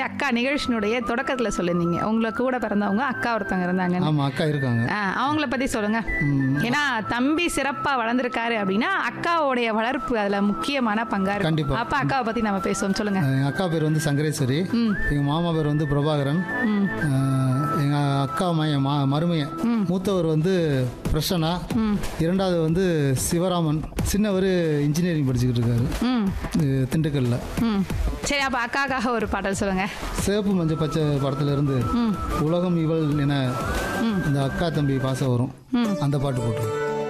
அக்கா நிகழ்ச்சியினுடைய தொடக்கத்தில் சொல்லியிருந்தீங்க உங்களுக்கு கூட பிறந்தவங்க அக்கா ஒருத்தவங்க இருந்தாங்க ஆமாம் அக்கா இருக்காங்க அவங்கள பற்றி சொல்லுங்க ஏன்னா தம்பி சிறப்பாக வளர்ந்துருக்காரு அப்படின்னா அக்காவுடைய வளர்ப்பு அதில் முக்கியமான பங்கா இருக்கும் கண்டிப்பா. அப்போ அக்காவை பற்றி நம்ம பேசுவோம் சொல்லுங்க எங்கள் அக்கா பேர் வந்து சங்கரேஸ்வரி எங்கள் மாமா பேர் வந்து பிரபாகரன் எங்கள் அக்கா மையன் மா மருமையன் மூத்தவர் வந்து பிரசன்னா இரண்டாவது வந்து சிவராமன் சின்னவர் இன்ஜினியரிங் படிச்சுக்கிட்டு இருக்காரு ம் இது திண்டுக்கல்ல ம் சரி அப்போ அக்காக்காக ஒரு பாடல் சொல்லுங்க சிவப்பு மஞ்சள் பச்சை படத்துல இருந்து உலகம் இவள் என இந்த அக்கா தம்பி பாசம் வரும் அந்த பாட்டு போட்டு